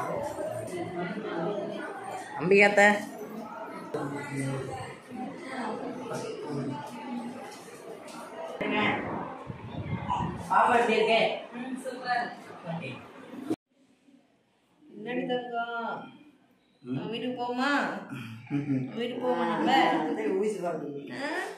அம்பிகாத்த பாப்பா எப்படி இருக்கே என்னடி தங்கம் நம்ம வீட்டுக்கு போமா வீட்டுக்கு போமா நம்ம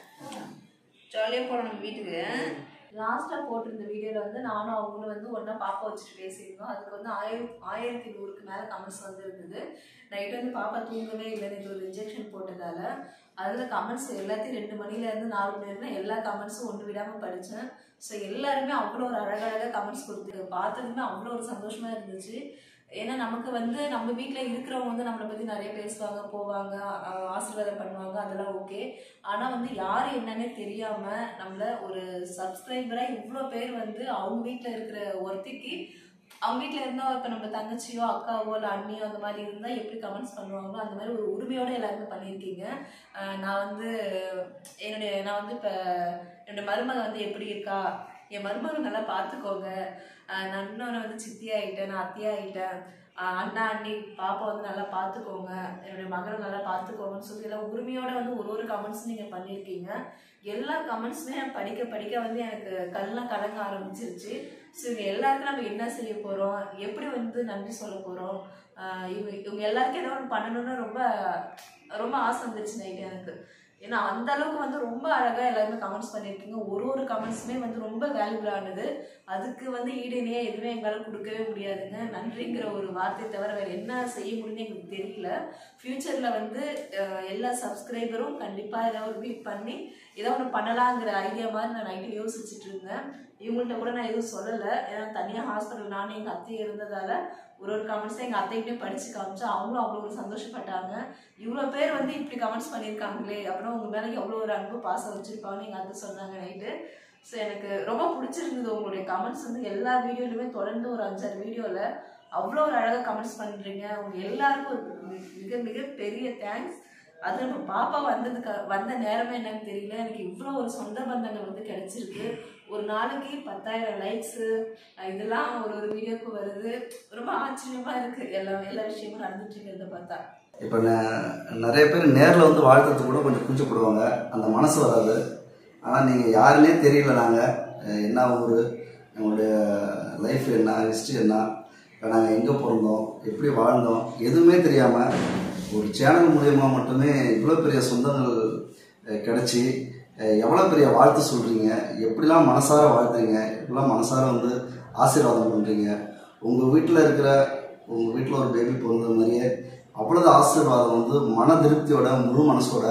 ஜாலியாக போகலாம் நம்ம வீட்டுக்கு லாஸ்ட்டாக போட்டிருந்த வீடியோவில் வந்து நானும் அவங்களும் வந்து ஒன்றா பாப்பா வச்சுட்டு பேசியிருந்தோம் அதுக்கு வந்து ஆயிரம் ஆயிரத்தி நூறுக்கு மேலே கமெண்ட்ஸ் வந்து இருந்தது நைட்டு வந்து பாப்பா தூங்கவே இல்லை இது ஒரு இன்ஜெக்ஷன் போட்டதால அதில் கமெண்ட்ஸ் எல்லாத்தையும் ரெண்டு மணிலேருந்து நாலு மணி வரைக்கும் எல்லா கமெண்ட்ஸும் ஒன்று விடாமல் படித்தேன் ஸோ எல்லாருமே அவ்வளோ ஒரு அழகழகாக கமெண்ட்ஸ் கொடுத்து பார்த்ததுமே அவ்வளோ ஒரு சந்தோஷமாக இருந்துச்சு ஏன்னா நமக்கு வந்து நம்ம வீட்டில் இருக்கிறவங்க வந்து நம்மளை பற்றி நிறைய பேசுவாங்க போவாங்க ஆஹ் ஆசீர்வாதம் பண்ணுவாங்க அதெல்லாம் ஓகே ஆனால் வந்து யார் என்னன்னே தெரியாமல் நம்மள ஒரு சப்ஸ்கிரைபராக இவ்வளோ பேர் வந்து அவங்க வீட்டில் இருக்கிற ஒருத்திக்கு அவங்க வீட்டில் இருந்தால் இப்போ நம்ம தங்கச்சியோ அக்காவோ இல்லை அண்ணியோ அந்த மாதிரி இருந்தால் எப்படி கமெண்ட்ஸ் பண்ணுவாங்களோ அந்த மாதிரி ஒரு உரிமையோடு எல்லாருமே பண்ணியிருக்கீங்க ஆஹ் நான் வந்து என்னுடைய நான் வந்து இப்போ என்னோட மருமக வந்து எப்படி இருக்கா என் மருமகன் நல்லா பார்த்துக்கோங்க ஆஹ் நான் இன்னொன்று வந்து சித்தி ஆகிட்டேன் நான் அத்தியா ஆகிட்டேன் அண்ணா அண்ணி பாப்பா வந்து நல்லா பார்த்துக்கோங்க என்னுடைய மகனை நல்லா பார்த்துக்கோங்கன்னு சொல்லி எல்லாம் உரிமையோட வந்து ஒரு ஒரு கமெண்ட்ஸ் நீங்கள் பண்ணியிருக்கீங்க எல்லா கமெண்ட்ஸுமே படிக்க படிக்க வந்து எனக்கு கல்லாம் கலங்க ஆரம்பிச்சிருச்சு ஸோ இவங்க எல்லாருக்கும் நம்ம என்ன செய்ய போகிறோம் எப்படி வந்து நன்றி சொல்ல போகிறோம் இவங்க இவங்க எல்லாருக்கும் ஏதோ ஒன்று பண்ணணும்னு ரொம்ப ரொம்ப ஆசை வந்துருச்சு நைட்டு எனக்கு ஏன்னா அந்த அளவுக்கு வந்து ரொம்ப அழகா எல்லாருமே கமெண்ட்ஸ் பண்ணியிருக்கீங்க ஒரு ஒரு கமெண்ட்ஸுமே வந்து ரொம்ப வேல்யூபிளானது அதுக்கு வந்து ஈடுணையே எதுவுமே எங்களால் கொடுக்கவே முடியாதுங்க நன்றிங்கிற ஒரு வார்த்தை தவிர வேறு என்ன செய்ய முடியும்னு எங்களுக்கு தெரியல ஃப்யூச்சரில் வந்து அஹ், எல்லா சப்ஸ்கிரைபரும் கண்டிப்பாக ஏதாவது ஒரு மீட் பண்ணி ஏதோ ஒன்று பண்ணலாங்கிற ஐடியா மாதிரி நான் நைட்டு யோசிச்சுட்டு இருந்தேன் இவங்கள்ட்ட கூட நான் எதுவும் சொல்லலை ஏன்னா தனியாக ஹாஸ்பிட்டல் நானும் எங்கள் அத்தையும் இருந்ததால ஒரு ஒரு கமெண்ட்ஸை எங்கள் அத்தைகிட்டையும் படித்து காமிச்சா அவங்களும் அவ்வளோ ஒரு சந்தோஷப்பட்டாங்க இவ்வளோ பேர் வந்து இப்படி கமெண்ட்ஸ் பண்ணியிருக்காங்களே அப்புறம் உங்கள் மேலே எவ்வளோ ஒரு அன்பு பாசம் வச்சுருப்பாங்கன்னு எங்கள் அத்தை சொன்னாங்க நைட்டு ஸோ எனக்கு ரொம்ப பிடிச்சிருந்தது உங்களுடைய கமெண்ட்ஸ் வந்து எல்லா வீடியோலையுமே தொடர்ந்து ஒரு அஞ்சாறு வீடியோவில் அவ்வளோ ஒரு அழகாக கமெண்ட்ஸ் பண்ணுறீங்க உங்க எல்லாருக்கும் ஒரு மி- மிக மிக பெரிய தேங்க்ஸ் அது நம்ம பாப்பா வந்ததுக்கு வந்த நேரமே என்னன்னு தெரியல எனக்கு இவ்வளோ ஒரு சொந்த பந்தங்கள் வந்து கிடைச்சிருக்கு ஒரு நாளைக்கு பத்தாயிரம் லைக்ஸு இதெல்லாம் ஒரு ஒரு வீடியோக்கு வருது ரொம்ப ஆச்சரியமா இருக்கு எல்லா எல்லா விஷயமும் நடந்துட்டு இருக்கிறத பார்த்தா இப்போ ந- நிறைய பேர் நேரில் வந்து வாழ்த்துறது கூட கொஞ்சம் கூச்சப்படுவாங்க அந்த மனசு வராது ஆனால் நீங்கள் யாருன்னே தெரியல நாங்கள் என்ன ஊர் எங்களுடைய லைஃப் என்ன ஹிஸ்ட்ரி என்ன நாங்கள் எங்கே பிறந்தோம் எப்படி வாழ்ந்தோம் எதுவுமே தெரியாமல் ஒரு சேனல் மூலயமா மட்டுமே இவ்வளோ பெரிய சொந்தங்கள் அஹ், கிடைச்சி அஹ், எவ்வளோ பெரிய வாழ்த்து சொல்கிறீங்க எப்படிலாம் மனசார வாழ்த்துறீங்க எப்படிலாம் மனசார வந்து ஆசீர்வாதம் பண்ணுறீங்க உங்கள் வீட்டில் இருக்கிற உங்கள் வீட்டில் ஒரு பேபி பிறந்த மாதிரியே அவ்வளவு ஆசீர்வாதம் வந்து மன திருப்தியோட முழு மனசோட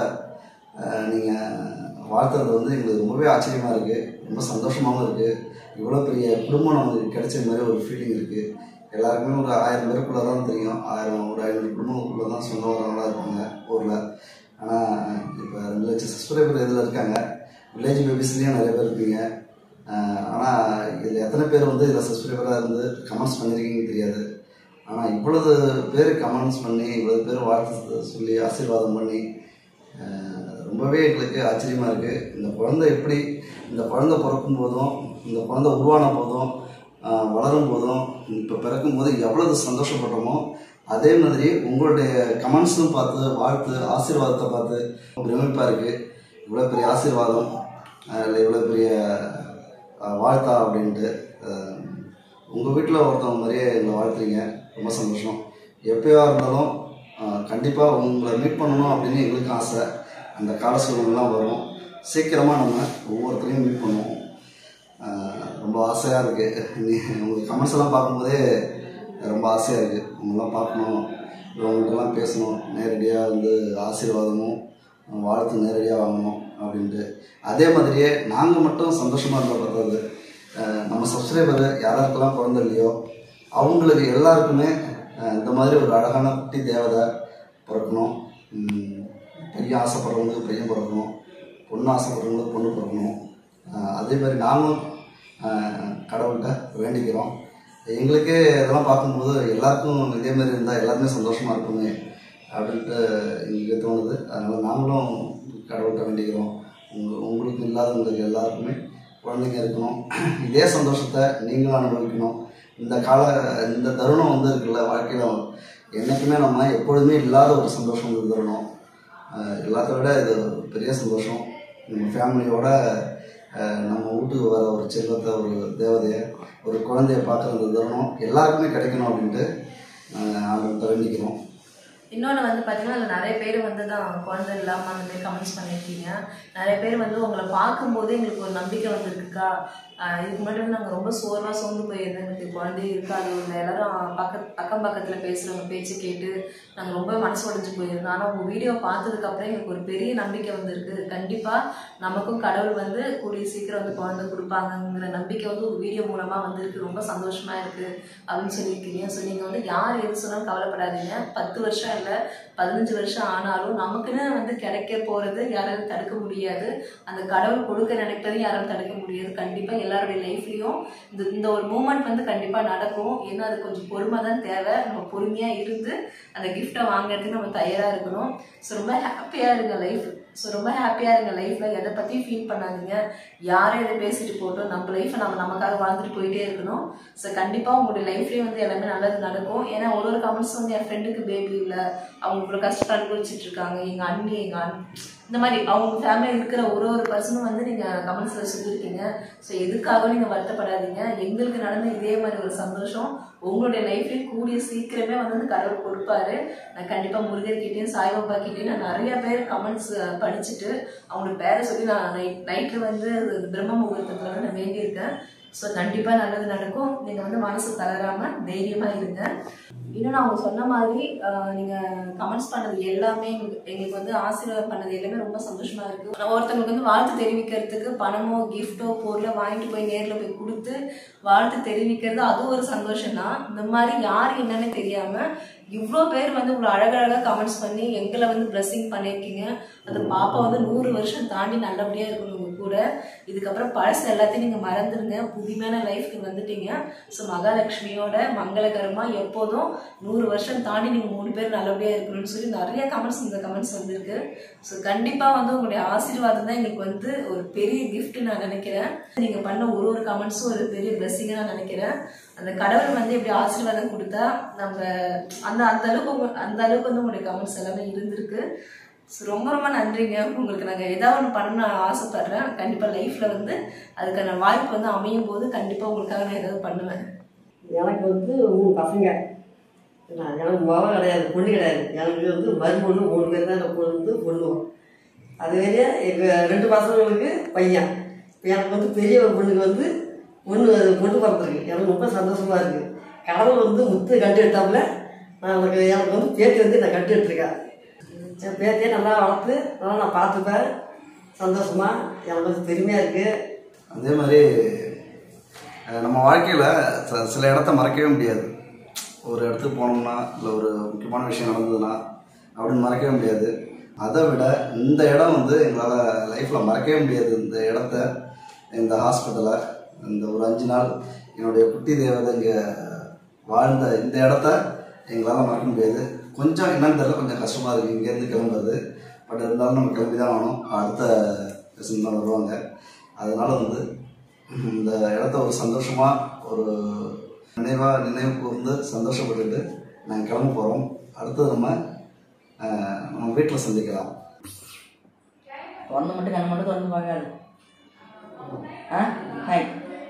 நீங்கள் வாழ்த்துறது வந்து எங்களுக்கு ரொம்பவே ஆச்சரியமாக இருக்குது ரொம்ப சந்தோஷமாகவும் இருக்குது இவ்வளோ பெரிய குடும்பம் நமக்கு கிடைச்ச மாதிரி ஒரு ஃபீலிங் இருக்குது எல்லாருக்குமே ஒரு ஆயிரம் பேருக்குள்ளே தான் தெரியும் ஆயிரம் ஒரு ஐநூறு குடும்பங்களுக்குள்ளே தான் சொந்தவரவங்களாக இருப்பாங்க ஊரில் ஆனால் இப்போ ரெண்டு லட்சம் சப்ஸ்கிரைபர் இதில் இருக்காங்க வில்லேஜ் பேபிஸ்லேயும் நிறைய பேர் இருப்பீங்க ஆனால் இதில் எத்தனை பேர் வந்து இதில் சப்ஸ்கிரைபராக இருந்து கமெண்ட்ஸ் பண்ணியிருக்கீங்கன்னு தெரியாது ஆனால் இவ்வளவு பேர் கமெண்ட்ஸ் பண்ணி இவ்வளவு பேர் வாழ்த்து சொல்லி ஆசீர்வாதம் பண்ணி அஹ், ரொம்பவே எங்களுக்கு ஆச்சரியமாக இருக்குது இந்த குழந்தை எப்படி இந்த குழந்தை பிறக்கும் போதும் இந்த குழந்தை உருவான போதும் அஹ், வளரும் போதும் இப்போ பிறக்கும் போது எவ்வளவு சந்தோஷப்பட்டோமோ அதே மாதிரி உங்களுடைய கமெண்ட்ஸும் பார்த்து வாழ்த்து ஆசீர்வாதத்தை பார்த்து பிரமிப்பாக இருக்குது இவ்வளோ பெரிய ஆசீர்வாதம் அஹ், இல்லை இவ்வளோ பெரிய அஹ், வாழ்த்தா அப்படின்ட்டு உங்கள் வீட்டில் ஒருத்தவங்க மாதிரியே எங்களை வாழ்த்துறீங்க ரொம்ப சந்தோஷம் எப்போயா இருந்தாலும் கண்டிப்பாக உங்களை மீட் பண்ணணும் அப்படின்னு எங்களுக்கும் ஆசை அந்த கால சூழ்நிலாம் வரும் சீக்கிரமாக நம்ம ஒவ்வொருத்தரையும் மீட் பண்ணுவோம் அஹ், ரொம்ப ஆசையாக இருக்குது உங்களுக்கு கமெண்ட்ஸ் எல்லாம் பார்க்கும்போதே ரொம்ப ஆசையாக இருக்குது உங்களெல்லாம் பார்க்கணும் இவங்கள்ட்டலாம் பேசணும் நேரடியாக வந்து ஆசீர்வாதமும் வாழ்த்து நேரடியாக வாங்கணும் அப்படின்ட்டு அதே மாதிரியே நாங்கள் மட்டும் சந்தோஷமாக இருந்தால் பத்தாது அஹ் நம்ம சப்ஸ்கிரைபர் யாராருக்கெல்லாம் குழந்தை இல்லையோ அவங்களுக்கு எல்லாருக்குமே அஹ் இந்த மாதிரி ஒரு அழகான குட்டி தேவதை பிறக்கணும் உம் பையன் ஆசைப்படுறவங்களுக்கு பையன் பிறக்கணும் பொண்ணு ஆசைப்படுறவங்களுக்கு பொண்ணு பிறக்கணும் அஹ் அதே மாதிரி நாங்களும் அஹ் கடவுள்கிட்ட வேண்டிக்கிறோம் எங்களுக்கே இதெல்லாம் பார்க்கும்போது எல்லாருக்கும் இதே மாதிரி இருந்தால் எல்லாருமே சந்தோஷமாக இருக்குமே அப்படின்ட்டு எங்களுக்கு தோணுது அதனால் நாங்களும் கடவுள்கிட்ட வேண்டிக்கிறோம் உங்க உங்களுக்கு இல்லாதவங்களுக்கு எல்லாருக்குமே குழந்தைங்க இருக்கணும் இதே சந்தோஷத்தை நீங்களும் அனுபவிக்கணும் இந்த கால இந்த தருணம் வந்து இருக்குல்ல வாழ்க்கையில் என்றைக்குமே நம்ம எப்பொழுதுமே இல்லாத ஒரு சந்தோஷம் இந்த தருணம் அஹ் எல்லாத்த விட இது ஒரு பெரிய சந்தோஷம் நம்ம ஃபேமிலியோட அஹ் நம்ம வீட்டுக்கு வர ஒரு செல்வத்தை ஒரு தேவதையை ஒரு குழந்தைய பார்க்குற அந்த தருணம் எல்லாருக்குமே கிடைக்கணும் அப்படின்ட்டு நாங்கள் ஆண்டு வேண்டிக்கிறோம் இன்னொன்று வந்து பார்த்தீங்கன்னா அதில் நிறைய பேர் வந்து தான் குழந்தை இல்லாமல் அந்த மாதிரி கமெண்ட்ஸ் பண்ணியிருக்கீங்க நிறைய பேர் வந்து உங்களை பார்க்கும்போது எங்களுக்கு ஒரு நம்பிக்கை வந்திருக்குக்கா ஆஹ் இதுக்கு முன்னாடி வந்து நாங்கள் ரொம்ப சோர்வாக சோர்ந்து போயிருந்தோம் எங்களுக்கு குழந்தை இருக்காது இல்லை எல்லாரும் பக்க அக்கம் பக்கத்தில் பேசுகிறவங்க பேச்சு கேட்டு நாங்கள் ரொம்ப மனசு உடைஞ்சு போயிருந்தோம் ஆனால் உங்கள் வீடியோ பார்த்ததுக்கப்புறம் எங்களுக்கு ஒரு பெரிய நம்பிக்கை வந்திருக்கு கண்டிப்பாக நமக்கும் கடவுள் வந்து கூடிய சீக்கிரம் வந்து குழந்தை கொடுப்பாங்கங்கிற நம்பிக்கை வந்து ஒரு வீடியோ மூலமாக வந்திருக்கு ரொம்ப சந்தோஷமாக இருக்குது அப்படின்னு சொல்லியிருக்கீங்க ஸோ நீங்கள் வந்து யார் எது சொன்னாலும் கவலைப்படாதீங்க பத்து வருஷம் இல்லை பதினஞ்சு வருஷம் ஆனாலும் நமக்குன்னு வந்து கிடைக்க போகிறது யாராலும் தடுக்க முடியாது அந்த கடவுள் கொடுக்க நினைப்பதையும் யாராலும் தடுக்க முடியாது கண்டிப்பாக எல்லாருடைய லைஃப்லேயும் இந்த இந்த ஒரு மூமெண்ட் வந்து கண்டிப்பாக நடக்கும் ஏன்னா அது கொஞ்சம் பொறுமை தான் தேவை நம்ம பொறுமையாக இருந்து அந்த கிஃப்ட்டை வாங்குறதுக்கு நம்ம தயாராக இருக்கணும் ஸோ ரொம்ப ஹாப்பியாக இருங்க லைஃப் ஸோ ரொம்ப ஹாப்பியாக இருங்க லைஃப்பில் எதை பற்றியும் ஃபீல் பண்ணாதீங்க யாரும் எதை பேசிட்டு போட்டோம் நம்ம லைஃப்பை நம்ம நமக்காக வாழ்ந்துட்டு போயிட்டே இருக்கணும் ஸோ கண்டிப்பாக உங்களுடைய லைஃப்லேயும் வந்து எல்லாமே நல்லது நடக்கும் ஏன்னா ஒரு ஒரு கமெண்ட்ஸ் வந்து என் ஃப்ரெண்டுக்கு பேபி இல்லை அவங்க இவ்வளோ கஷ்டத்தை அனுபவிச்சுட்டு இருக்காங்க எங்கள் அண்ணி எங்கள் அண் இந்த மாதிரி அவங்க ஃபேமிலியில் இருக்கிற ஒரு ஒரு பர்சனும் வந்து நீங்கள் கமெண்ட்ஸில் சொல்லியிருக்கீங்க ஸோ எதுக்காகவும் நீங்கள் வருத்தப்படாதீங்க எங்களுக்கு நடந்த இதே மாதிரி ஒரு சந்தோஷம் உங்களுடைய லைஃப்லேயும் கூடிய சீக்கிரமே வந்து அந்த கடவுள் கொடுப்பாரு நான் கண்டிப்பாக முருகர்கிட்டையும் சாய்பாபா கிட்டேயும் நான் நிறைய பேர் கமெண்ட்ஸ் படிச்சுட்டு அவங்களோட பேரை சொல்லி நான் நைட் நைட்டு வந்து பிரம்ம முகூர்த்தத்தில் வந்து நான் வேண்டியிருக்கேன் ஸோ கண்டிப்பாக நல்லது நடக்கும் நீங்கள் வந்து மனசு தளராமல் தைரியமாக இருங்க இன்னும் நான் அவங்க சொன்ன மாதிரி நீங்கள் கமெண்ட்ஸ் பண்ணது எல்லாமே எங்களுக்கு எங்களுக்கு வந்து ஆசீர்வாதம் பண்ணது எல்லாமே ரொம்ப சந்தோஷமா இருக்கு நான் ஒருத்தவங்களுக்கு வந்து வாழ்த்து தெரிவிக்கிறதுக்கு பணமோ கிஃப்ட்டோ பொருளோ வாங்கிட்டு போய் நேரில் போய் கொடுத்து வாழ்த்து தெரிவிக்கிறது அது ஒரு சந்தோஷம் தான் இந்த மாதிரி யார் என்னன்னு தெரியாம இவ்வளோ பேர் வந்து இவ்வளோ அழகழகாக கமெண்ட்ஸ் பண்ணி எங்களை வந்து blessing பண்ணியிருக்கீங்க அந்த பாப்பா வந்து நூறு வருஷம் தாண்டி நல்லபடியாக இருக்கணும் உங்க கூட இதுக்கப்புறம் பழசு எல்லாத்தையும் நீங்கள் மறந்துடுங்க புதுமையான லைஃப்க்கு வந்துட்டீங்க ஸோ மகாலட்சுமியோட மங்களகரமாக எப்போதும் நூறு வருஷம் தாண்டி நீங்கள் மூணு பேர் நல்லபடியாக இருக்கணும்னு சொல்லி நிறைய கமெண்ட்ஸ் இந்த கமெண்ட்ஸ் வந்திருக்கு ஸோ கண்டிப்பாக வந்து உங்களுடைய ஆசீர்வாதம் தான் எங்களுக்கு வந்து ஒரு பெரிய gift நான் நினைக்கிறேன் நீங்கள் பண்ண ஒரு ஒரு கமெண்ட்ஸும் ஒரு பெரிய பிளெஸிங்காக நான் நினைக்கிறேன் அந்த கடவுள் வந்து எப்படி ஆசீர்வாதம் கொடுத்தா நம்ம அந்த அந்த அளவுக்கு உங்க- அந்த அளவுக்கு வந்து உங்களுடைய கமெண்ட்ஸ் எல்லாமே இருந்திருக்கு ஸோ ரொம்ப ரொம்ப நன்றிங்க உங்களுக்கு நாங்கள் ஏதாவது ஒன்று பண்ணணும்னு நான் ஆசைப்படுறேன் கண்டிப்பாக லைஃப்பில் வந்து அதுக்கான வாய்ப்பு வந்து அமையும் போது கண்டிப்பாக உங்களுக்காக நான் ஏதாவது பண்ணுவேன் எனக்கு வந்து மூணு பசங்க நான் எனக்கு மகன் கிடையாது பொண்ணு கிடையாது எனக்கு வந்து மருமொழு மூணு பேர் தான் எனக்கு வந்து பொண்ணு அது வேற எங்கள் ரெண்டு பசங்களுக்கு பையன் இப்போ எனக்கு வந்து பெரிய ஒரு பொண்ணுக்கு வந்து பொண்ணு பொண்ணு பிறந்திருக்கு எனக்கு ரொம்ப சந்தோஷமா இருக்கு கடவுள் வந்து முத்து கட்டு எடுத்தாப்புல நான் எனக்கு எனக்கு வந்து பேத்தி வந்து நான் கட்டு எடுத்திருக்கேன் என் பேத்தியை நல்லா வளர்த்து நல்லா நான் பார்த்துப்பேன் சந்தோஷமா எனக்கு வந்து பெருமையாக இருக்குது அதே மாதிரி அஹ், நம்ம வாழ்க்கையில் சில இடத்த மறக்கவே முடியாது ஒரு இடத்துக்கு போனோம்னா இல்லை ஒரு முக்கியமான விஷயம் நடந்ததுன்னா அப்படின்னு மறக்கவே முடியாது அதை விட இந்த இடம் வந்து எங்களால் லைஃப்பில் மறக்கவே முடியாது இந்த இடத்த இந்த ஹாஸ்பிட்டலை இந்த ஒரு அஞ்சு நாள் என்னுடைய குட்டி தேவதை இங்கே வாழ்ந்த இந்த இடத்த எங்களால் மறக்க முடியாது கொஞ்சம் என்னன்னு தெரியல கொஞ்சம் கஷ்டமாக இருக்குது இங்கேருந்து கிளம்புறது பட் இருந்தாலும் நம்ம கிளம்பி தான் ஆகணும் அடுத்த பேசன் தான் வருவாங்க அதனால வந்து இந்த இடத்த ஒரு சந்தோஷமாக ஒரு நினைவாக நினைவு கூர்ந்து சந்தோஷப்பட்டுட்டு நாங்கள் கிளம்ப போகிறோம் அடுத்தது நம்ம அஹ், நம்ம வீட்டில் சந்திக்கலாம் திறந்து மட்டும் கண்ணு மட்டும் திறந்து பார்க்காது ஆ ஹாய்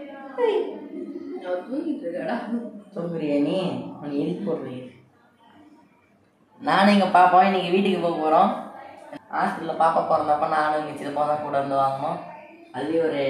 சொல்லுறியா நீ உனக்கு எதுக்கு போடுறீங்க நானும் எங்கள் பாப்பாவும் இன்னைக்கு வீட்டுக்கு போக போகிறோம் ஹாஸ்பிட்டலில் பாப்பா பிறந்தப்ப நானும் எங்கள் சித்தப்பா தான் கூட இருந்து வாங்கினோம் அதுலேயும் ஒரு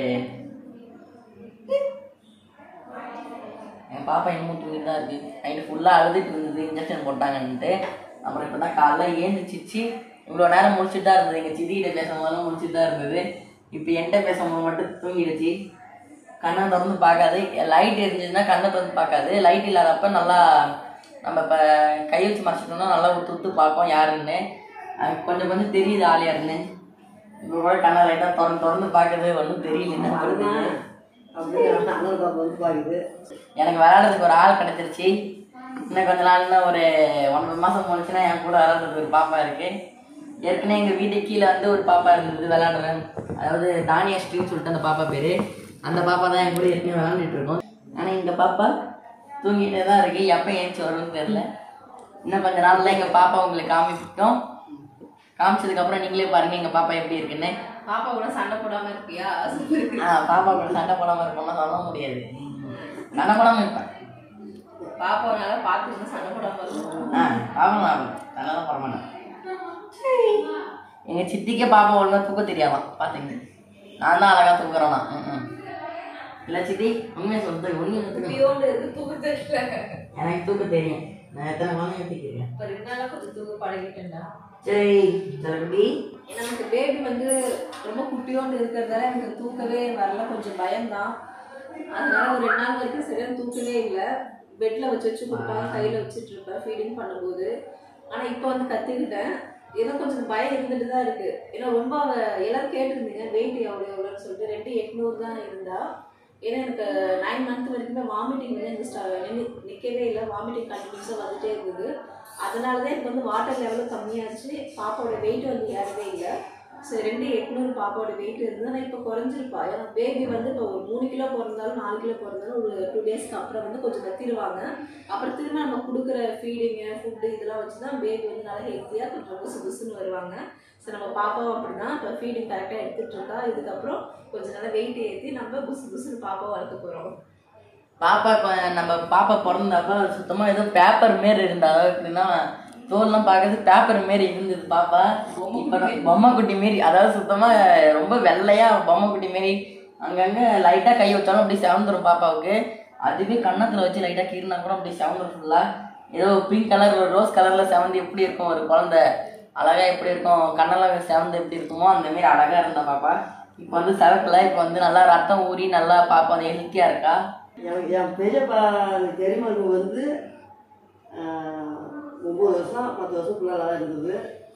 என் பாப்பா இன்னமும் தூங்கிட்டு தான் இருக்குது நைட்டு ஃபுல்லாக அழுதுட்டு இருந்தது இன்ஜெக்ஷன் போட்டாங்கன்ட்டு அப்புறம் இப்போ தான் காலைல ஏந்திரிச்சிச்சு இவ்வளோ நேரம் முடிச்சுட்டு தான் இருந்தது எங்கள் சித்திகிட்ட பேசும்போதெல்லாம் முடிச்சுட்டு தான் இருந்தது இப்போ என்கிட்ட பேசும்போது மட்டும் தூங்கிடுச்சு கண்ணை திறந்து பார்க்காது லைட் எரிஞ்சதுன்னா கண்ணை திறந்து பார்க்காது லைட் இல்லாதப்ப நல்லா நம்ம இப்போ கை வச்சு மறைச்சிட்டோம்னா நல்லா உத்து உத்து பார்ப்போம் யாருன்னு அது கொஞ்சம் கொஞ்சம் தெரியுது ஆள் யாருன்னு இப்போ கூட கண்ணை லைட்டாக திறந்து திறந்து பார்க்குறது ஒன்றும் தெரியல என்ன பண்ணுறது அப்படின்னு அண்ணன் பாப்பா வந்து பாக்குது எனக்கு விளையாடுறதுக்கு ஒரு ஆள் கிடைச்சிருச்சு இன்னும் கொஞ்ச நாள்ல ஒரு ஒன்பது மாதம் போனுச்சுன்னா என் கூட விளையாடுறதுக்கு ஒரு பாப்பா இருக்கு ஏற்கனவே எங்கள் வீட்டு கீழே வந்து ஒரு பாப்பா இருந்தது விளையாடுறேன் அதாவது தானியா ஸ்ட்ரீன்னு சொல்லிட்டு அந்த பாப்பா பேர் அந்த பாப்பா தான் என் கூட ஏற்கனவே விளையாண்டுட்டு இருக்கோம் ஆனால் இந்த பாப்பா தூங்கிட்டே தான் இருக்கு எப்போ ஏஞ்சி வரும்னு தெரியல இன்னும் கொஞ்ச நாள்ல எங்க பாப்பா உங்களுக்கு காமிப்போம் காமிச்சதுக்கு அப்புறம் நீங்களே பாருங்க எங்க பாப்பா எப்படி இருக்குன்னு பாப்பா கூட சண்டை போடாம இருப்பியா சொல்லு. ஆ பாப்பா கூட சண்டை போடாம இருப்போம்னா சொல்ல முடியாது சண்டை போடாம இருப்பேன் பாப்பாவனால பார்த்து சண்டை போடாம இருக்கும் ஆ பாவம் நான் சண்டை தான் போட மாட்டேன் எங்க சித்திக்கே பாப்பா ஒழுங்கா தூக்க தெரியாதான் பாத்தீங்க நான் தான் அழகா தூக்குறேனா ம் இல்லை சித்தி உண்மையை சொல்றது உண்மையை தூக்க குட்டியோண்டு இருக்கு தூக்க தெரியல எனக்கு தூக்க தெரியும் நான் எத்தனை குழந்தைங்க தூக்கிருக்கேன் இப்ப ரெண்டு நாளா கொஞ்சம் தூக்க பழகிட்டேன்டா சரி தலைக்குட்டி எனக்கு பேபி வந்து ரொம்ப குட்டியோண்டு இருக்கிறதால எனக்கு தூக்கவே வரல கொஞ்சம் பயம்தான் அதனால ஒரு ரெண்டு நாள் வரைக்கும் சரியான தூக்கவே இல்லை பெட்ல வச்சு வச்சு கொடுப்பாங்க கையில வச்சுட்டு இருப்பேன் ஃபீடிங் பண்ணும்போது ஆனா இப்போ வந்து கத்துக்கிட்டேன் ஏதோ கொஞ்சம் பயம் இருந்துட்டு தான் இருக்கு ஏன்னா ரொம்ப அவ எல்லாரும் கேட்டிருந்தீங்க வெயிட் எவ்வளோ எவ்வளோன்னு சொல்லிட்டு ரெண்டு எட்நூறு தான் இருந்தா ஏன்னா எனக்கு நைன் மந்த் வரைக்குமே வாமிட்டிங் வந்து எனக்கு ஸ்டா நின்னு- நிக்கவே இல்லை வாமிட்டிங் கண்டினியூஸாக வந்துட்டே இருந்தது அதனால தான் எனக்கு வந்து வாட்டர் லெவலும் கம்மியாச்சு பாப்பாவோட வெயிட் வந்து ஏறவே இல்லை ஸோ ரெண்டு எட்நூறு பாப்பாவோட வெயிட் இருந்தது ஆனால் இப்போ குறைஞ்சிருப்பா ஏன்னா பேபி வந்து இப்போ ஒரு மூணு கிலோ பிறந்தாலும் நாலு கிலோ பிறந்தாலும் ஒரு டூ டேஸ்க்கு அப்புறம் வந்து கொஞ்சம் கத்திடுவாங்க அப்புறம் திரும்ப நம்ம கொடுக்குற ஃபீடிங்கு ஃபுட்டு இதெல்லாம் வச்சு தான் பேபி வந்து நல்லா ஹெல்த்தியாக கொஞ்சம் புசு புசுன்னு வருவாங்க ஸோ நம்ம பாப்பாவும் அப்படிதான் இப்போ ஃபீடிங் கரெக்டாக எடுத்துட்டு இருக்கா இதுக்கப்புறம் கொஞ்சம் நல்லா வெயிட் ஏற்றி நம்ம புசு புசுன்னு பாப்பாவை வளர்க்க போகிறோம் பாப்பா கொ- நம்ம பாப்பா பிறந்தப்ப சுத்தமா ஏதோ பேப்பர் மாரி இருந்தா அதாவது எப்படின்னா தோல்லாம் பார்க்கறது பேப்பர் மாரி இருந்தது பாப்பா இப்போ பொம்மை குட்டி மாரி அதாவது சுத்தமா ரொம்ப வெள்ளையா பொம்மை குட்டி மாரி அங்கங்க லைட்டா கை வச்சாலும் அப்படி செவந்துரும் பாப்பாவுக்கு அதுவே கன்னத்துல வச்சு லைட்டா கீறினா கூட அப்படி செவந்துரும் ஃபுல்லா ஏதோ பிங்க் கலர் ஒரு ரோஸ் கலர்ல செவந்து எப்படி இருக்கும் ஒரு குழந்தை அழகா எப்படி இருக்கும் கண்ணெல்லாம் செவந்து எப்படி இருக்குமோ அந்த மாதிரி அழகா இருந்தா பாப்பா இப்போ வந்து செவக்கல இப்போ வந்து நல்லா ரத்தம் ஊறி நல்லா பாப்பா வந்து ஹெல்த்தியா இருக்கா எனக்கு என் பெரியப்பா பெரியமகு வந்து ஆஹ், ஒம்பது வருஷம் பத்து வருஷம் பிள்ளைலாம் இருந்தது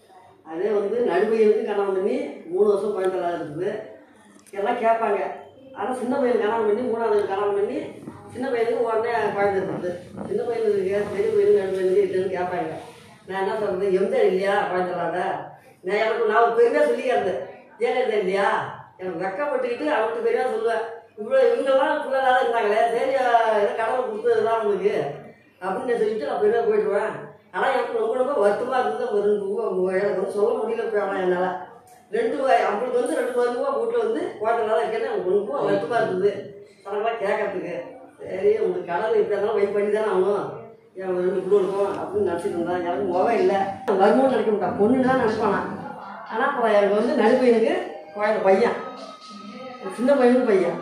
அதே வந்து நடுப்பையனுக்கு கல்யாணம் பண்ணி மூணு வருஷம் குழந்தைலாம் இருந்தது எல்லாம் கேட்பாங்க ஆனால் சின்ன பையன் கல்யாணம் பண்ணி மூணாவது கல்யாணம் பண்ணி சின்ன பையனுக்கு உடனே குழந்தை இருந்தது சின்ன பையனுக்கு இருக்கு, பெரிய பையனுக்கு நடு பையனுக்கு இருக்குன்னு கேட்பாங்க நான் என்ன சொல்கிறது எந்த இல்லையா குழந்தைலாட நான் எனக்கு நான் ஒரு பெருமையாக சொல்லிக்கிறது ஜெயலலிதா இல்லையா எனக்கு வெக்கப்பட்டுக்கிட்டு அவனுக்கு பெருமையாக சொல்லுவேன் இவ்வளோ இவங்கெல்லாம் பிள்ளைலாம் இருந்தாங்களே சரி ஏதோ கடவுள் கொடுத்தது தான் உங்களுக்கு அப்படின்னு சொல்லிட்டு நான் பெருமையாக போயிடுவேன் ஆனால் எனக்கு ரொம்ப ரொம்ப வருத்தமாக இருந்தது ஒரு ரெண்டு ரூபா மூ- எனக்கு வந்து சொல்ல முடியல இப்போ ஆனால் என்னால் ரெண்டு ரூபாய் அவங்களுக்கு வந்து ரெண்டு மூணு ரூபா வீட்டில் வந்து குழந்தைலாம் இருக்கேன்னு எனக்கு ரொம்ப வருத்தமாக இருந்தது அதெல்லாம் கேட்கறதுக்கு சரி உங்களுக்கு கடவுள் இப்போ இருந்தாலும் வெயிட் பண்ணி தானே ஆகணும் என் ரெண்டு குழு இருக்கும் அப்படின்னு நினச்சிட்டு இருந்தேன் எனக்கு முகம் இல்லை வருமானம் நினைக்க மாட்டான் பொண்ணு தான் நினைப்பானா ஆனால் அப்புறம் எனக்கு வந்து நடுப்பையனுக்கு குழந்தை பையன் சின்ன பையனுக்கு பையன்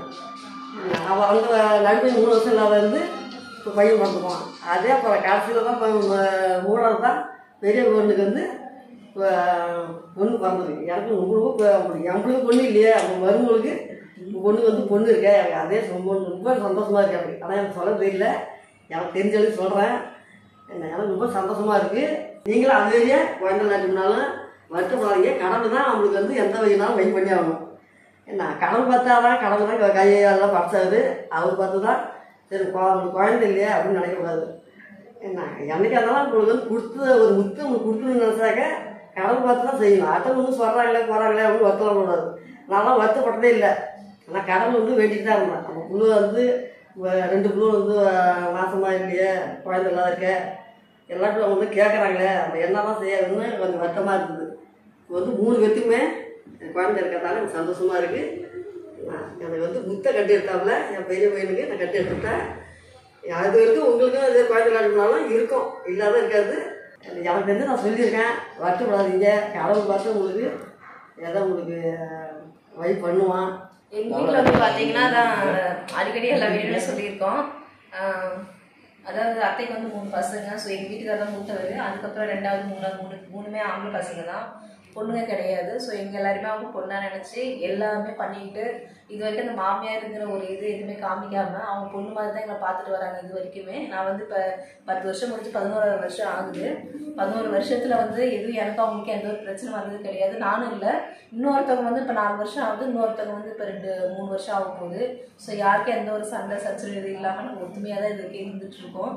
அவள் வந்து நடுப்பையன் மூணு வருஷம் இல்லாத இருந்து இப்போ பையன் பிறந்துக்குவான் அதே அப்புறம் கடைசியில் தான் இப்போ ம- மூணாவது தான் பெரிய பொண்ணுக்கு வந்து இப்போ பொண்ணு பிறந்தது எனக்கு உங்களுக்கு எங்களுக்கு பொண்ணு இல்லையே அப்போ மருமகளுக்கு உங்கள் பொண்ணு வந்து பொண்ணு இருக்கே எனக்கு அதே ரொம்ப ரொம்ப சந்தோஷமாக இருக்கு எனக்கு ஆனால் எனக்கு சொல்ல தெரியல எனக்கு தெரிஞ்ச அளவுக்கு சொல்கிறேன் எனக்கு ரொம்ப சந்தோஷமாக இருக்குது நீங்களும் அது வரையே குழந்தை நாட்டுனாலும் வருத்தப்படாதீங்க கடவுள் தான் அவங்களுக்கு வந்து எந்த வகையினாலும் வெயிட் பண்ணி ஆகணும் என்ன கடவுள் பார்த்தா தான் கடவுள் தான் கையெல்லாம் படைச்சாரு அவர் பார்த்து தான் சரி குழ- உங்களுக்கு குழந்தை இல்லையா அப்படின்னு நினைக்கக்கூடாது என்ன என்னைக்கு இருந்தாலும் உங்களுக்கு வந்து கொடுத்து ஒரு முத்து உங்களுக்கு கொடுக்கணும்னு நினச்சாக்க கடவுள் பார்த்து தான் செய்யணும் அடுத்த வந்து சொல்கிறாங்களே போகிறாங்களே அப்படின்னு வருத்தம் கூடாது நான்லாம் வருத்தப்பட்டதே இல்லை ஆனால் கடவுள் வந்து வேண்டிட்டு தான் இருந்தேன் நம்ம புழு வந்து வ- ரெண்டு புழு வந்து அஹ், மாசமா இல்லையே குழந்தை இல்லாத இருக்க எல்லாத்தையும் வந்து கேட்குறாங்களே அந்த என்னதான் செய்யாதுன்னு கொஞ்சம் வருத்தமாக இருந்தது இப்போ வந்து மூணு பேத்துக்குமே என் குழந்தை இருக்கிறதால எனக்கு சந்தோஷமாக இருக்குது எனக்கு வந்து முத்தை கட்டி எடுத்தாப்புல என் பெரிய பையனுக்கு நான் கட்டி எடுத்துட்டேன் அது வரைக்கும் உங்களுக்கும் இதே குழந்தை விளையாடுனாலும் இருக்கும் இல்லாத இருக்காது எனக்கு தெரிஞ்சு நான் சொல்லியிருக்கேன் வருத்தப்படாதீங்க கடவுள் பார்த்து உங்களுக்கு எதை உங்களுக்கு வழி பண்ணுவான் எங்க வீட்டில் வந்து பார்த்தீங்கன்னா அதான் அடிக்கடி எல்லாம் வேணும்னு சொல்லியிருக்கோம் ஆஹ் அதாவது அத்தைக்கு வந்து மூணு பசங்க ஸோ எங்கள் வீட்டுக்கார தான் மூத்தவர் அதுக்கப்புறம் ரெண்டாவது மூணாவது மூணு மூணுமே ஆம்பளை பசங்க தான் பொண்ணுங்க கிடையாது ஸோ எங்கள் எல்லாருமே அவங்க பொண்ணாக நினச்சி எல்லாமே பண்ணிக்கிட்டு இது வரைக்கும் அந்த மாமியாருங்கிற ஒரு இது எதுவுமே காமிக்காம அவங்க பொண்ணு மாதிரி தான் எங்களை பார்த்துட்டு வராங்க இது வரைக்குமே நான் வந்து இப்போ பத்து வருஷம் முடிஞ்சு பதினோராவது வருஷம் ஆகுது பதினோரு வருஷத்துல வந்து எதுவும் எனக்கு அவங்களுக்கு எந்த ஒரு பிரச்சனை வந்தது கிடையாது நானும் இல்லை இன்னொருத்தவங்க வந்து இப்போ நாலு வருஷம் ஆகுது இன்னொருத்தவங்க வந்து இப்போ ரெண்டு மூணு வருஷம் ஆகும் போகுது ஸோ யாருக்கும் எந்த ஒரு சண்டை சச்சரவு இது இல்லாமல் நம்ம ஒத்துமையாக தான் இது வரைக்கும் இருந்துட்டு இருக்கோம்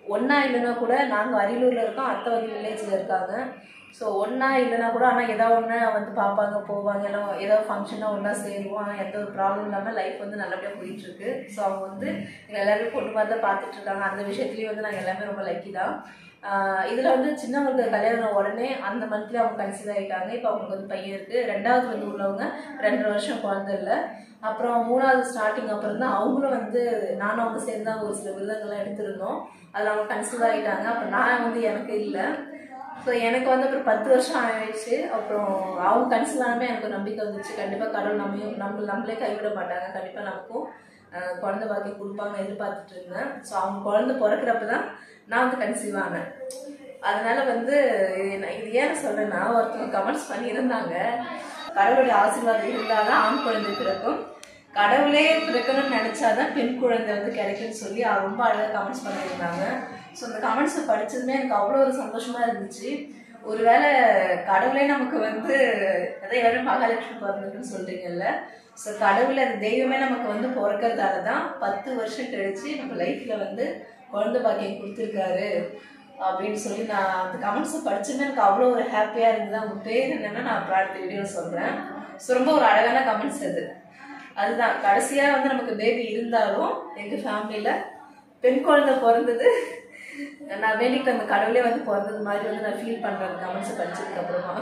ஒன்றா இல்லைன்னா கூட நாங்கள் அரியலூரில் இருக்கோம் அத்தை வந்து வில்லேஜில் இருக்காங்க ஸோ ஒன்றா இல்லைன்னா கூட ஆனால் ஏதாவது ஒன்று வந்து பார்ப்பாங்க போவாங்க எல்லாம் ஏதாவது ஃபங்க்ஷனாக ஒன்றா சேருவோம் ஆனால் எந்த ஒரு ப்ராப்ளம் இல்லாமல் லைஃப் வந்து நல்லபடியாக போயிட்டுருக்கு ஸோ அவங்க வந்து எங்கள் எல்லாரும் பொண்ணு மாதிரி தான் பார்த்துட்டு இருக்காங்க அந்த விஷயத்துலேயும் வந்து நாங்கள் எல்லாமே ரொம்ப லக்கி தான் இதில் வந்து சின்னவங்களுக்கு கல்யாணம் உடனே அந்த மந்த்லேயே அவங்க கன்சீவ் ஆகிட்டாங்க இப்போ அவங்களுக்கு வந்து பையன் இருக்குது ரெண்டாவது வந்து உள்ளவங்க ரெண்டரை வருஷம் குழந்தை இல்லை அப்புறம் மூணாவது ஸ்டார்டிங் அப்புறம் தான் அவங்களும் வந்து நானும் அவங்க சேர்ந்து தான் ஒரு சில விருதங்கள்லாம் எடுத்திருந்தோம் அதில் அவங்க கன்சீவ் ஆகிட்டாங்க அப்புறம் நான் வந்து எனக்கு இல்லை ஸோ எனக்கு வந்து அப்புறம் பத்து வருஷம் ஆயிடுச்சு அப்புறம் அவங்க கன்சீவ் ஆனமே எனக்கு ஒரு நம்பிக்கை வந்துச்சு கண்டிப்பாக கடவுள் நம்மையும் நம்ம நம்மளே கைவிட மாட்டாங்க கண்டிப்பாக நமக்கும் அஹ், குழந்தை பாக்கியம் கொடுப்பாங்க எதிர்பார்த்துட்டு இருந்தேன் ஸோ அவங்க குழந்தை பிறக்கிறப்ப தான் நான் வந்து கன்சீவ் ஆனேன் அதனால வந்து இது நான் இது ஏன் சொல்றேன்னா ஒருத்தவங்க கமெண்ட்ஸ் பண்ணியிருந்தாங்க கடவுளுடைய ஆசீர்வாதம் இருந்தால் தான் ஆண் குழந்தை பிறக்கும் கடவுளே பிறக்கணும்னு நினைச்சாதான் பெண் குழந்தை வந்து கிடைக்கும்னு சொல்லி அவர் ரொம்ப அழகாக கமெண்ட்ஸ் பண்ணியிருந்தாங்க ஸோ அந்த கமெண்ட்ஸை படிச்சதுமே எனக்கு அவ்வளோ ஒரு சந்தோஷமா இருந்துச்சு ஒருவேளை கடவுளே நமக்கு வந்து அதான் எல்லாரும் மகாலட்சுமி பிறந்திருக்குன்னு சொல்றீங்கல்ல ஸோ கடவுளை அந்த தெய்வமே நமக்கு வந்து பிறக்கறதால தான் பத்து வருஷம் கழிச்சு நம்ம லைஃப்ல வந்து குழந்தை பாக்கியம் கொடுத்துருக்காரு அப்படின்னு சொல்லி நான் அந்த கமெண்ட்ஸை படிச்சுமே எனக்கு அவ்வளோ ஒரு ஹாப்பியாக இருந்தது அவங்க பேர் என்னன்னா நான் அப்புறம் அடுத்த வீடியோவில் சொல்கிறேன் ஸோ ரொம்ப ஒரு அழகான கமெண்ட்ஸ் அது அதுதான் கடைசியாக வந்து நமக்கு பேபி இருந்தாலும் எங்கள் ஃபேமிலியில் பெண் குழந்தை பிறந்தது நான் வேண்டிக்கிட்ட அந்த கடவுளே வந்து பிறந்தது மாதிரி வந்து நான் ஃபீல் பண்ணுறேன் கமெண்ட்ஸை படிச்சதுக்கு அப்புறமா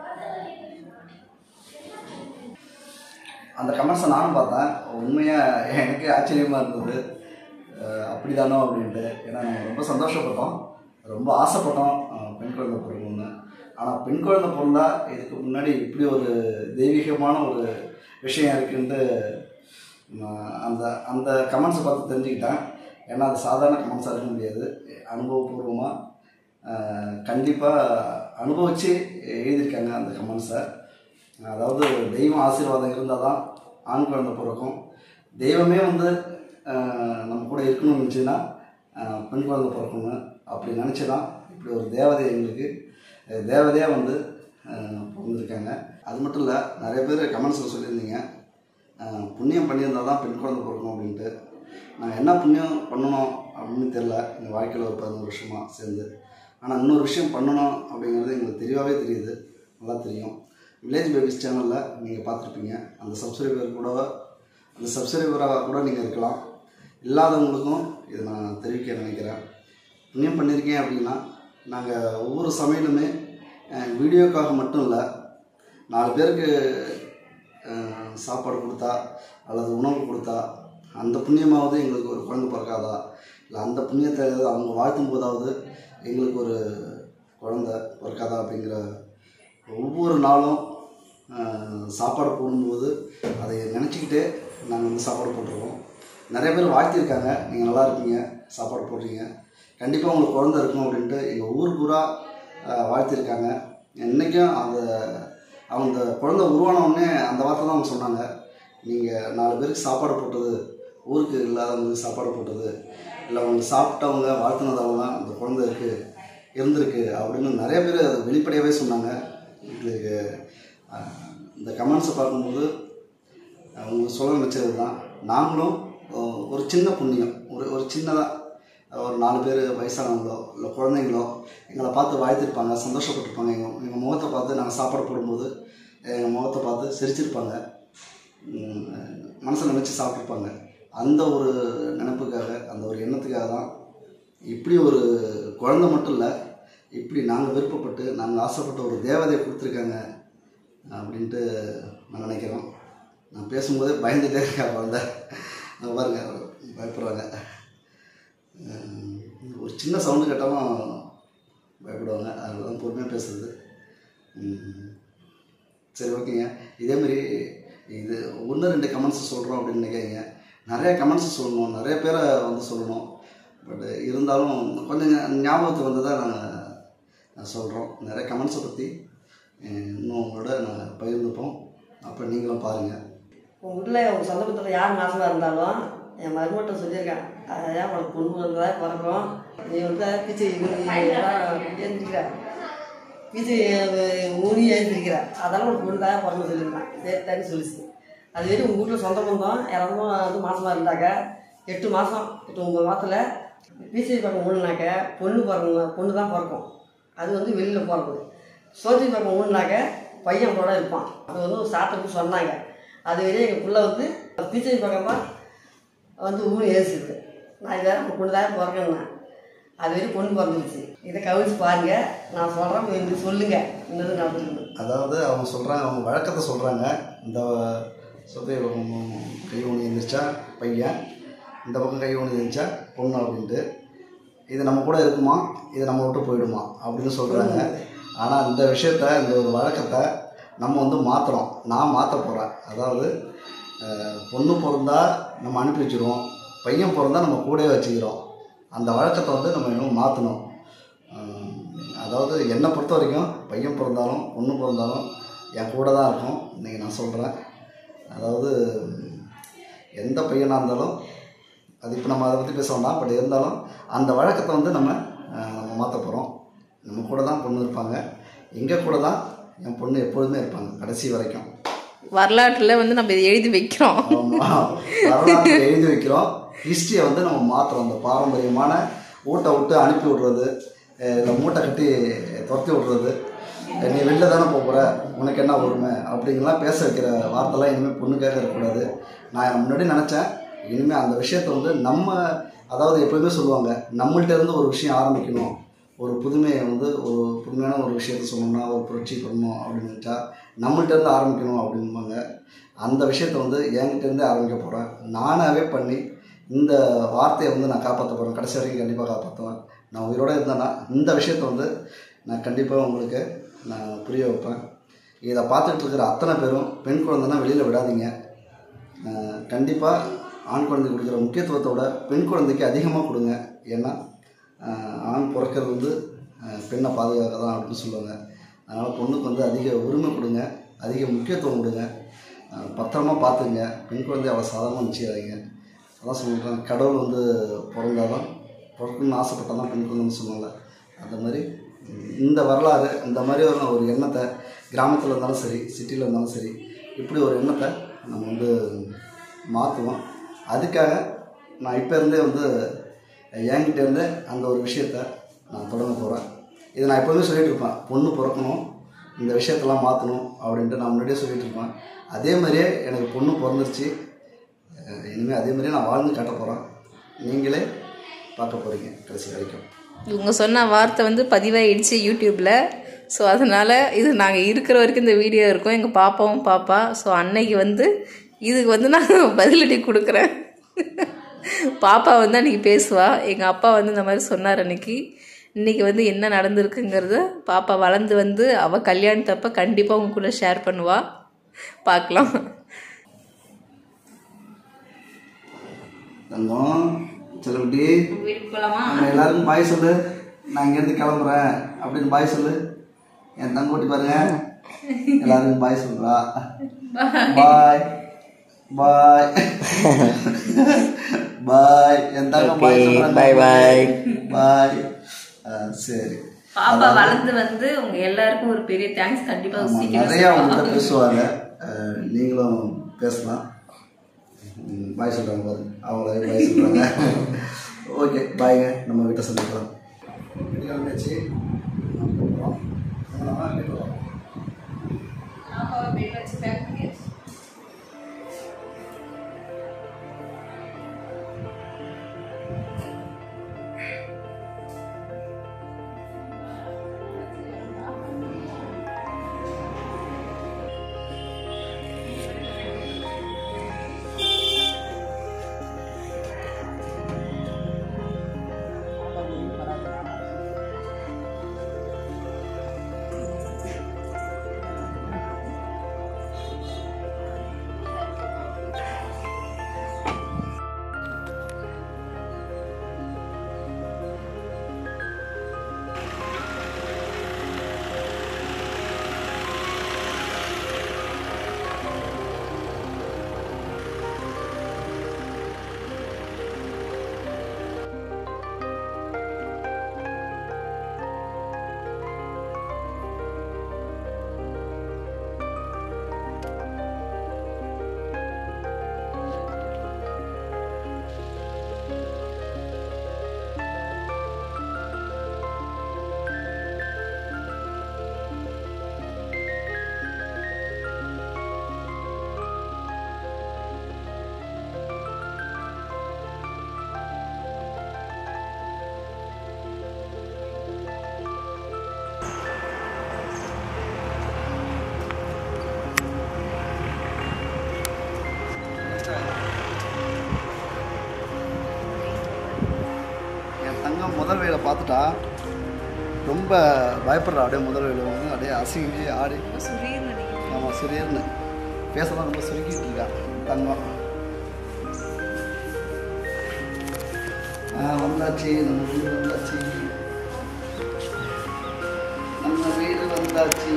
அந்த கமெண்ட்ஸை நானும் பார்த்தேன் உண்மையாக எனக்கு ஆச்சரியமாக இருந்தது அஹ் அப்படிதானோ அப்படின்ட்டு ஏன்னா நம்ம ரொம்ப சந்தோஷப்பட்டோம் ரொம்ப ஆசைப்பட்டோம் அஹ் பெண் குழந்தை பிறக்கணும்னு ஆனால் பெண் குழந்தை பிறந்தா இதுக்கு முன்னாடி இப்படி ஒரு தெய்வீகமான ஒரு விஷயம் இருக்குன்ட்டு நான் அந்த அந்த கமெண்ட்ஸை பார்த்து தெரிஞ்சுக்கிட்டேன் ஏன்னா அது சாதாரண கமெண்ட்ஸாக இருக்க முடியாது அனுபவபூர்வமாக கண்டிப்பாக அனுபவித்து எழுதியிருக்காங்க அந்த கமெண்ட்ஸை அதாவது தெய்வம் ஆசீர்வாதம் இருந்தால் தான் ஆண் குழந்தை பிறக்கும் தெய்வமே வந்து ஆஹ், நம்ம கூட இருக்கணும்னு நினச்சின்னா பெண் குழந்தை பிறக்கணும் அப்படி நினச்சி தான் இப்படி ஒரு தேவதை எங்களுக்கு அஹ், தேவதையாக வந்து ஆஹ், பிறந்திருக்காங்க அது மட்டும் இல்லை நிறைய பேர் கமெண்ட்ஸில் சொல்லியிருந்தீங்க ஆஹ், புண்ணியம் பண்ணியிருந்தால் தான் பெண் குழந்தை பிறக்கும் அப்படின்ட்டு நாங்கள் என்ன புண்ணியம் பண்ணணும் அப்படின்னு தெரில எங்கள் வாழ்க்கையில் ஒரு பதினோரு வருஷமாக சேர்ந்து ஆனால் இன்னொரு விஷயம் பண்ணணும் அப்படிங்கிறது எங்களுக்கு தெளிவாகவே தெரியுது நல்லா தெரியும் வில்லேஜ் பேபிஸ் சேனலில் நீங்கள் பார்த்துருப்பீங்க அந்த சப்ஸ்கிரைபர் கூட அந்த சப்ஸ்கிரைபராக கூட நீங்கள் இருக்கலாம் இல்லாதவங்களுக்கும் இதை நான் தெரிவிக்க நினைக்கிறேன் புண்ணியம் பண்ணியிருக்கேன் அப்படின்னா நாங்கள் ஒவ்வொரு சமையலுமே அஹ், வீடியோக்காக மட்டும் இல்லை நாலு பேருக்கு அஹ், சாப்பாடு கொடுத்தா அல்லது உணவு கொடுத்தா அந்த புண்ணியமாவது எங்களுக்கு ஒரு குழந்தை பிறக்காதா இல்லை அந்த புண்ணியத்தை அவங்க வாழ்த்தும் போதாவது எங்களுக்கு ஒரு குழந்தை பிறக்காதா அப்படிங்கிற ஒவ்வொரு நாளும் ஆஹ், சாப்பாடு போடும்போது அதை நினச்சிக்கிட்டே நாங்கள் வந்து சாப்பாடு போட்டுருவோம் நிறைய பேர் வாழ்த்திருக்காங்க நீங்கள் நல்லா இருக்கீங்க சாப்பாடு போடுறீங்க கண்டிப்பாக உங்களுக்கு குழந்தை இருக்கும் அப்படின்ட்டு எங்கள் ஊர் பூரா ஆஹ், வாழ்த்திருக்காங்க இன்றைக்கும் அந்த அவங்க குழந்தை உருவான உடனே அந்த வார்த்தை தான் அவங்க சொன்னாங்க நீங்கள் நாலு பேருக்கு சாப்பாடு போட்டது ஊருக்கு இல்லாதவங்களுக்கு சாப்பாடு போட்டது இல்லை அவங்க சாப்பிட்டவங்க வாழ்த்துனதால தான் அந்த குழந்தை இருக்குது இருந்திருக்கு அப்படின்னு நிறைய பேர் அதை வெளிப்படையாகவே சொன்னாங்க இதுக்கு ஆஹ், இந்த கமெண்ட்ஸை பார்க்கும்போது அவங்க சொல்ல நினச்சது தான் நாங்களும் அஹ், ஒரு சின்ன புண்ணியம் ஒரு ஒரு சின்னதாக ஒரு நாலு பேர் வயசானவங்களோ இல்லை குழந்தைங்களோ எங்களை பார்த்து வாழ்த்திருப்பாங்க சந்தோஷப்பட்டிருப்பாங்க எங்கள் எங்கள் முகத்தை பார்த்து நாங்கள் சாப்பாடு போடும்போது எங்கள் முகத்தை பார்த்து சிரிச்சிருப்பாங்க மனசில் நினச்சி சாப்பிட்ருப்பாங்க அந்த ஒரு நினைப்புக்காக அந்த ஒரு எண்ணத்துக்காக தான் இப்படி ஒரு குழந்தை மட்டும் இல்லை இப்படி நாங்கள் விருப்பப்பட்டு நாங்கள் ஆசைப்பட்ட ஒரு தேவதையை கொடுத்துருக்காங்க அப்படின்ட்டு நான் நினைக்கிறோம் நான் பேசும்போதே பயந்துட்டே இருக்கேன் குழந்தை அங்க பாருங்க பயப்படுறாங்க அஹ் ஒரு சின்ன சவுண்டு கேட்டாலும் பயப்படுவாங்க அதனால தான் பொறுமையாக பேசுறது உம் சரி ஓகேங்க இதேமாரி இது ஒன்று ரெண்டு கமெண்ட்ஸ் சொல்கிறோம் அப்படின்னு நினைக்காதீங்க நிறைய கமெண்ட்ஸ் சொல்லணும் நிறைய பேரை வந்து சொல்லணும் பட் இருந்தாலும் கொஞ்சம் ஞா- ஞாபகத்துக்கு வந்து தான் நாங்கள் சொல்கிறோம் நிறைய கமெண்ட்ஸை பற்றி இன்னும் உங்களோட நாங்கள் பகிர்ந்துப்போம் அப்போ நீங்களும் பாருங்கள் உங்கள் வீட்டில் உங்கள் சொந்த பந்தத்தில் யார் மாசமாக இருந்தாலும் என் மருமகிட்ட சொல்லியிருக்கேன் அதான் உனக்கு பொண்ணு வந்ததாக பிறக்கும் நீ வந்து பிச்சு எழுந்திருக்கிற பிச்சு ஊனி எழுந்திருக்கிற அதெல்லாம் உனக்கு பொண்ணு தான் பிறந்து சொல்லியிருக்கேன் சரி தண்ணி சொல்லிச்சு அது வரைக்கும் உங்கள் வீட்டில் சொந்த பந்தம் யாராவது வந்து மாசமாக இருந்தாக்க எட்டு மாதம் எட்டு ஒம்பது மாதத்தில் பிசிசி பக்கம் ஊழினாக்க பொண்ணு பிறக்கணும் பொண்ணு தான் பிறக்கும் அது வந்து வெளியில் பிறக்குது சோசி பக்கம் ஊழினாக்க பையன் கூட இருப்பான் அது வந்து ஒரு சாத்திரத்து சொன்னாங்க அது வரையும் எங்கள் பிள்ளை வந்து பிசிசி பக்கம் தான் வந்து ஊழி ஏசுது நான் இதை பொண்ணு தான் பிறக்கணும் அது வரையும் பொண்ணு பிறந்துருச்சு இதை கவிச்சு பாருங்க நான் சொல்கிறேன் எனக்கு சொல்லுங்கள் இன்னது நடந்துருக்கு அதாவது அவங்க சொல்கிறாங்க அவங்க வழக்கத்தை சொல்கிறாங்க இந்த சொத்தை பக்கம் கை ஊனி எழுந்திரிச்சா பையன் இந்த பக்கம் கை ஊனி எழுந்திரிச்சா பொண்ணு அப்படின்ட்டு இது நம்ம கூட இருக்குமா இது நம்ம விட்டு போயிடுமா அப்படின்னு சொல்கிறாங்க ஆனால் இந்த விஷயத்த இந்த ஒரு வழக்கத்தை நம்ம வந்து மாற்றுறோம் நான் மாற்ற போகிறேன் அதாவது அஹ், பொண்ணு பிறந்தா நம்ம அனுப்பி வச்சிருவோம் பையன் பிறந்தா நம்ம கூடவே வச்சுக்கிறோம் அந்த வழக்கத்தை வந்து நம்ம இன்னும் மாற்றணும் அதாவது என்னை பொறுத்த வரைக்கும் பையன் பிறந்தாலும் பொண்ணு பிறந்தாலும் என் கூட தான் இருக்கும் இன்றைக்கி நான் சொல்கிறேன் அதாவது எந்த பையனாக இருந்தாலும் அது இப்போ நம்ம அதை பற்றி பேச வேண்டாம் பட் இருந்தாலும் அந்த வழக்கத்தை வந்து நம்ம அஹ், நம்ம மாற்ற போகிறோம் நம்ம கூட தான் பொண்ணு இருப்பாங்க எங்கள் கூட தான் என் பொண்ணு எப்பொழுதுமே இருப்பாங்க கடைசி வரைக்கும் வரலாற்றில் வந்து நம்ம இதை எழுதி வைக்கிறோம் ஆமா. வரலாற்றை எழுதி வைக்கிறோம் ஹிஸ்ட்ரியை வந்து நம்ம மாற்றுறோம் அந்த பாரம்பரியமான ஊட்ட விட்டு அனுப்பி விடுறது அஹ் இல்லை மூட்டை கட்டி துரத்தி விடுறது அஹ் நீ வெளில தானே போக போகிற உனக்கு என்ன உரிமை அப்படிங்கலாம் பேச வைக்கிற வார்த்தைலாம் இனிமேல் பொண்ணுக்காக இருக்கக்கூடாது நான் முன்னாடி நினச்சேன் இனிமேல் அந்த விஷயத்தை வந்து நம்ம அதாவது எப்போயுமே சொல்லுவாங்க நம்மள்ட்ட இருந்து ஒரு விஷயம் ஆரம்பிக்கணும் ஒரு புதுமையை வந்து ஒரு புதுமையான ஒரு விஷயத்த சொல்லணும்னா ஒரு புரட்சி பண்ணணும் அப்படின்னு நினச்சா நம்மள்ட்ட இருந்து ஆரம்பிக்கணும் அப்படின்பாங்க அந்த விஷயத்த வந்து என்கிட்ட இருந்தே ஆரம்பிக்க போகிறேன் நானாகவே பண்ணி இந்த வார்த்தையை வந்து நான் காப்பாற்ற போகிறேன் கடைசி வரைக்கும் கண்டிப்பாக காப்பாற்றுவேன் நான் உயிரோட இருந்தேன்னா இந்த விஷயத்த வந்து நான் கண்டிப்பாக உங்களுக்கு நான் புரிய வைப்பேன் இதை பார்த்துட்டு இருக்கிற அத்தனை பேரும் பெண் குழந்தைன்னா வெளியில் விடாதீங்க கண்டிப்பாக ஆண் குழந்தை கொடுக்குற முக்கியத்துவத்தோட பெண் குழந்தைக்கு அதிகமாக கொடுங்க ஏன்னா ஆஹ் ஆண் பிறக்கிறது வந்து ஆஹ் பெண்ணை பாதுகாக்க தான் அப்படின்னு சொல்லுவாங்க அதனால் பொண்ணுக்கு வந்து அதிக உரிமை கொடுங்க அதிக முக்கியத்துவம் கொடுங்க ஆஹ் பத்திரமா பார்த்துங்க பெண் குழந்தை அவ்வளோ சாதாரணமாக நினச்சிக்காதீங்க அதான் சொல்லிட்டாங்க கடவுள் வந்து பிறந்தாலும் பிறக்கணும்னு ஆசைப்பட்டால் பெண் குழந்தைன்னு சொன்னாங்க அந்த மாதிரி இந்த வரலாறு இந்த மாதிரி ஒரு ஒரு எண்ணத்தை கிராமத்தில் இருந்தாலும் சரி சிட்டியில் இருந்தாலும் சரி இப்படி ஒரு எண்ணத்தை நம்ம வந்து மாற்றுவோம் அதுக்காக நான் இப்போ இருந்தே வந்து என்கிட்ட இருந்து அந்த ஒரு விஷயத்த நான் தொடங்க போகிறேன் இதை நான் எப்போதுமே சொல்லிட்டு இருப்பேன் பொண்ணு பிறக்கணும் இந்த விஷயத்தெல்லாம் மாற்றணும் அப்படின்ட்டு நான் முன்னாடியே சொல்லிட்டு இருப்பேன் அதே மாதிரியே எனக்கு பொண்ணு பிறந்துருச்சு அஹ் இனிமேல் அதே மாதிரியே நான் வாழ்ந்து காட்ட போகிறேன் நீங்களே பார்க்க போகிறீங்க கடைசி வரைக்கும் இவங்க சொன்ன வார்த்தை வந்து பதிவாயிடுச்சு யூடியூப்பில் ஸோ அதனால் இது நாங்கள் இருக்கிற வரைக்கும் இந்த வீடியோ இருக்கும் எங்கள் பாப்பாவும் பாப்பா ஸோ அன்னைக்கு வந்து இதுக்கு வந்து நான் பதிலடி கொடுக்குறேன் பாப்பா வந்து அன்றைக்கி பேசுவா எங்கள் அப்பா வந்து இந்த மாதிரி சொன்னார் அன்னைக்கு இன்றைக்கி வந்து என்ன நடந்திருக்குங்கிறத பாப்பா வளர்ந்து வந்து அவள் கல்யாணத்தப்ப கண்டிப்பாக உங்க கூட ஷேர் பண்ணுவா பார்க்கலாம் தங்கம் செல்லக்குட்டி வீட்டுக்கு போகலாமா நம்ம எல்லாருக்கும் பாய் சொல்லு நான் இங்கேருந்து கிளம்புறேன் அப்படின்னு பாய் சொல்லு என் தங்கோட்டி பாருங்க எல்லாருக்கும் பாய் சொல்றா பாய் பாய் பாய் என் தங்கம் பாய் சொல்றேன் bye bye. பாய் சரி பாப்பா வளர்ந்து வந்து உங்க எல்லாருக்கும் ஒரு பெரிய தேங்க்ஸ் கண்டிப்பா ஆமா, சீக்கிரம் நிறைய சொல்லுவா. அவங்ககிட்ட பேசுவாங்க அஹ், நீங்களும் பேசலாம் ம், பாய் சொல்கிறாங்க பாரு அவங்களே பாய் சொல்கிறாங்க ஓகே பாய்ங்க நம்ம வீட்டை சந்திக்கலாம் வீட்டுக்கு கிளம்பியாச்சு அப்புறம் நம்ம வீட்டுக்கு வரோம். பாப்பாவை bed ல வச்சு pack பண்ணியாச்சு. பார்த்துட்டா ரொம்ப பயப்படுறா அப்படியே முதல் வந்து அப்படியே அசிங்கி ஆடி ரொம்ப சுரீர்னு நினைக்கிறேன் ஆமாம் சுரியர்னு பேசலாம் ரொம்ப சுருக்கிட்டு இருக்கா தங்கம் ஆ வந்தாச்சு நம்ம வீடு வந்தாச்சு நம்ம வீடு வந்தாச்சு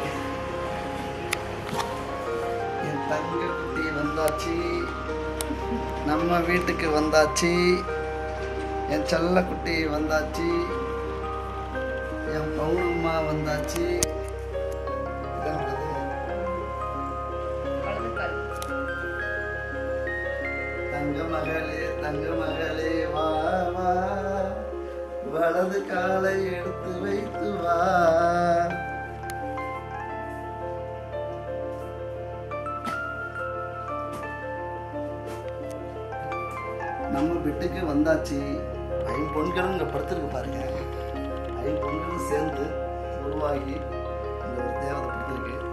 என் தங்க குட்டி வந்தாச்சு நம்ம வீட்டுக்கு வந்தாச்சு என் செல்ல குட்டி வந்தாச்சு என் பவுனம்மா வந்தாச்சு இதான் உள்ளது. வலதுக்கால் தங்க மகளே தங்க மகளே வா வா வலது காலை எடுத்து வைத்து வா நம்ம வீட்டுக்கு வந்தாச்சு ஐம்பொன்களும் இங்கே படுத்துருக்கு பாருங்க ஐம்பொன்களும் சேர்ந்து உருவாகி இந்த ஒரு தேவதை படுத்திருக்கு